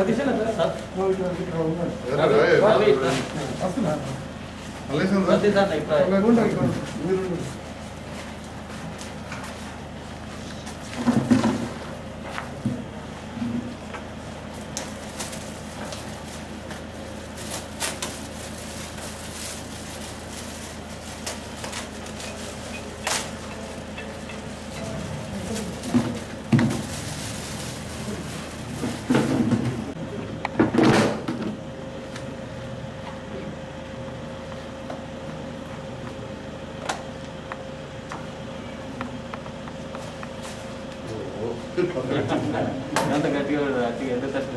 అంత గట్టిగా గట్టిగా ఎంత కష్టం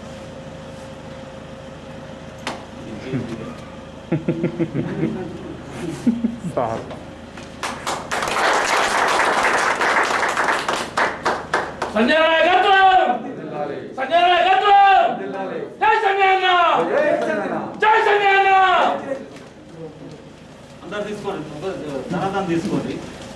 సంజయ్ నాయకత్వం సంజయ్ నాయకత్వం జై సంజయ్ అన్న జై సంజయ్ అన్న అందరు తీసుకోండి ధనాదాన్ని తీసుకోండి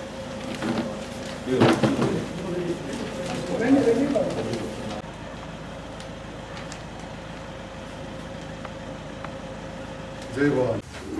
జై భవాన్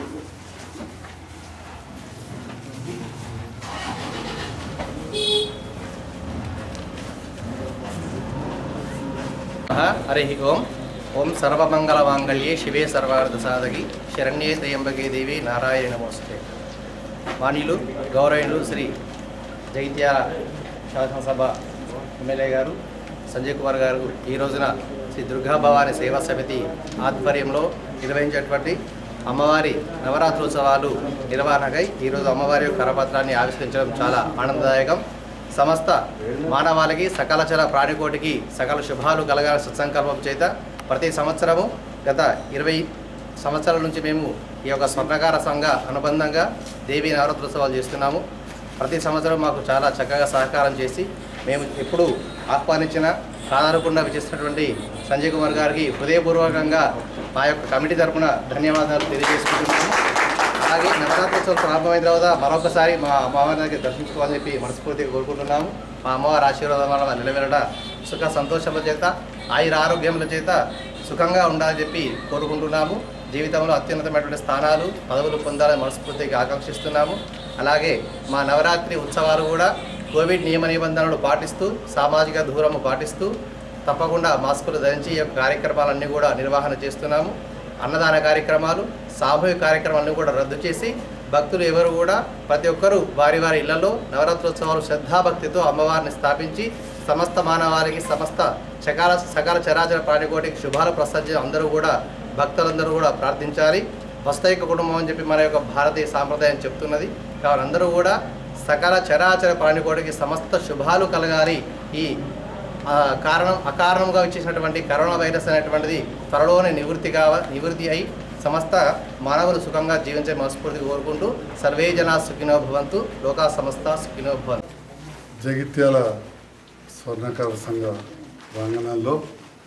హరి ఓం ఓం సర్వమంగళమాంగళ్యే శివే సర్వార్థ సాధకి శరణ్యే త్రయంబకే దేవి నారాయణ నమోస్తే మాన్యులు గౌరవయులు శ్రీ జైత్యాల శాసనసభ ఎమ్మెల్యే గారు సంజయ్ కుమార్ గారు ఈ రోజున శ్రీ దుర్గా భవాని సేవా సమితి ఆధ్వర్యంలో నిర్వహించేటువంటి అమ్మవారి నవరాత్రోత్సవాలు నిర్వహణకై ఈరోజు అమ్మవారి యొక్క కరపత్రాన్ని ఆవిష్కరించడం చాలా ఆనందదాయకం సమస్త మానవాళికి సకల చల ప్రాణికోటికి సకల శుభాలు కలగాల సత్సంకల్పం చేత ప్రతి సంవత్సరము గత ఇరవై సంవత్సరాల నుంచి మేము ఈ యొక్క స్వర్ణకార సంఘ అనుబంధంగా దేవీ నవరాత్రోత్సవాలు చేస్తున్నాము ప్రతి సంవత్సరం మాకు చాలా చక్కగా సహకారం చేసి మేము ఎప్పుడు ఆహ్వానించిన కాదనకుండా విచేసినటువంటి సంజయ్ కుమార్ గారికి హృదయపూర్వకంగా మా యొక్క కమిటీ తరపున ధన్యవాదాలు తెలియజేసుకుంటున్నాము అలాగే నవరాత్రోత్సవం ప్రారంభమైన తర్వాత మరొకసారి మా అమ్మవారి దగ్గర దర్శించుకోవాలని చెప్పి మనస్ఫూర్తిగా కోరుకుంటున్నాము మా అమ్మవారి ఆశీర్వాదం వల్ల నిలబెరట సుఖ సంతోషముల చేత ఆయుర ఆరోగ్యముల చేత సుఖంగా ఉండాలని చెప్పి కోరుకుంటున్నాము జీవితంలో అత్యున్నతమైనటువంటి స్థానాలు పదవులు పొందాలని మనస్ఫూర్తిగా ఆకాంక్షిస్తున్నాము అలాగే మా నవరాత్రి ఉత్సవాలు కూడా కోవిడ్ నియమ నిబంధనలు పాటిస్తూ సామాజిక దూరము పాటిస్తూ తప్పకుండా మాస్కులు ధరించి ఈ యొక్క కార్యక్రమాలన్నీ కూడా నిర్వహణ చేస్తున్నాము అన్నదాన కార్యక్రమాలు సామూహిక కార్యక్రమాలను కూడా రద్దు చేసి భక్తులు ఎవరు కూడా ప్రతి ఒక్కరూ వారి వారి ఇళ్లలో నవరాత్రోత్సవాలు శ్రద్ధాభక్తితో అమ్మవారిని స్థాపించి సమస్త మానవాళికి సమస్త సకాల సకాల చరాచర ప్రాణికోటికి శుభాలు ప్రసరించి అందరూ కూడా భక్తులందరూ కూడా ప్రార్థించాలి వస్తైక కుటుంబం అని చెప్పి మన యొక్క భారతీయ సాంప్రదాయం చెప్తున్నది కావున అందరూ కూడా సకల చరాచర ప్రాణికోటికి సమస్త శుభాలు కలగాలి ఈ ఆ, కారణం అకారణంగా వచ్చేసినటువంటి కరోనా వైరస్ అనేటువంటిది త్వరలోనే నివృత్తి కావ నివృత్తి అయి సమస్త మానవులు సుఖంగా జీవించే మనస్ఫూర్తిగా కోరుకుంటూ సర్వే జనా సుఖినో భవంతు లోకా సమస్త సుఖినో భవంతు జగిత్యాల స్వర్ణకార సంఘ ప్రాంగణంలో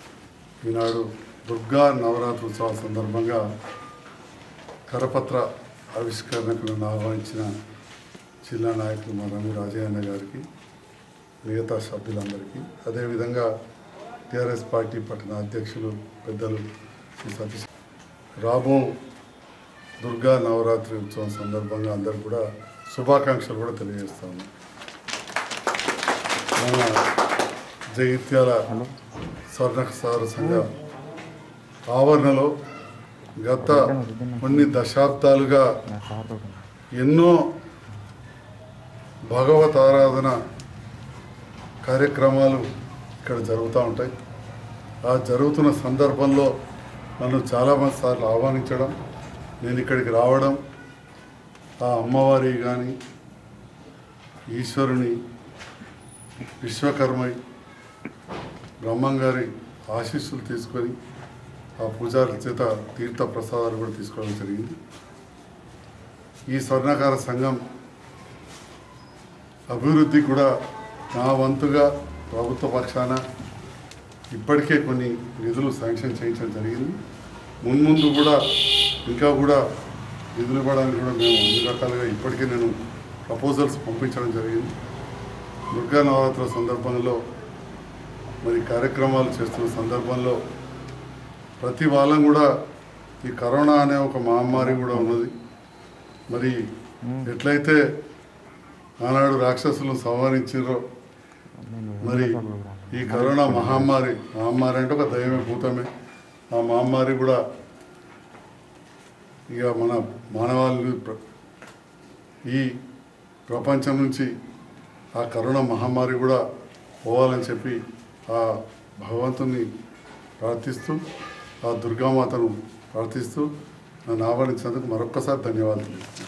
ఈనాడు దుర్గా నవరాత్రోత్సవాల సందర్భంగా కరపత్ర ఆవిష్కరణకు నన్ను ఆహ్వానించిన జిల్లా నాయకులు మా రవి రాజయ్యన్న గారికి మిగతా సభ్యులందరికీ అదేవిధంగా టీఆర్ఎస్ పార్టీ పట్టణ అధ్యక్షులు పెద్దలు శ్రీ సతీష్ రాబో దుర్గా నవరాత్రి ఉత్సవం సందర్భంగా అందరూ కూడా శుభాకాంక్షలు కూడా తెలియజేస్తాము మన జగిత్యాల స్వర్ణసార సంఘ ఆవరణలో గత కొన్ని దశాబ్దాలుగా ఎన్నో భగవత్ ఆరాధన కార్యక్రమాలు ఇక్కడ జరుగుతూ ఉంటాయి ఆ జరుగుతున్న సందర్భంలో నన్ను చాలామంది సార్లు ఆహ్వానించడం నేను ఇక్కడికి రావడం ఆ అమ్మవారి కానీ ఈశ్వరుని విశ్వకర్మై బ్రహ్మంగారి ఆశీస్సులు తీసుకొని ఆ పూజారుల చేత తీర్థ ప్రసాదాలు కూడా తీసుకోవడం జరిగింది ఈ స్వర్ణకార సంఘం అభివృద్ధి కూడా నా వంతుగా ప్రభుత్వ పక్షాన ఇప్పటికే కొన్ని నిధులు శాంక్షన్ చేయించడం జరిగింది మున్ముందు కూడా ఇంకా కూడా నిధులు ఇవ్వడానికి కూడా మేము అన్ని రకాలుగా ఇప్పటికే నేను ప్రపోజల్స్ పంపించడం జరిగింది దుర్గా నవరాత్రుల సందర్భంలో మరి కార్యక్రమాలు చేస్తున్న సందర్భంలో ప్రతి వాళ్ళం కూడా ఈ కరోనా అనే ఒక మహమ్మారి కూడా ఉన్నది మరి ఎట్లయితే ఆనాడు రాక్షసులు సంహరించారో మరి ఈ కరోనా మహమ్మారి మహమ్మారి అంటే ఒక దైవమే భూతమే ఆ మహమ్మారి కూడా ఇక మన మానవాళి ప్ర- ఈ ప్రపంచం నుంచి ఆ కరోనా మహమ్మారి కూడా పోవాలని చెప్పి ఆ భగవంతుని ప్రార్థిస్తూ ఆ దుర్గామాతను ప్రార్థిస్తూ నన్ను ఆహ్వానించినందుకు మరొక్కసారి ధన్యవాదాలు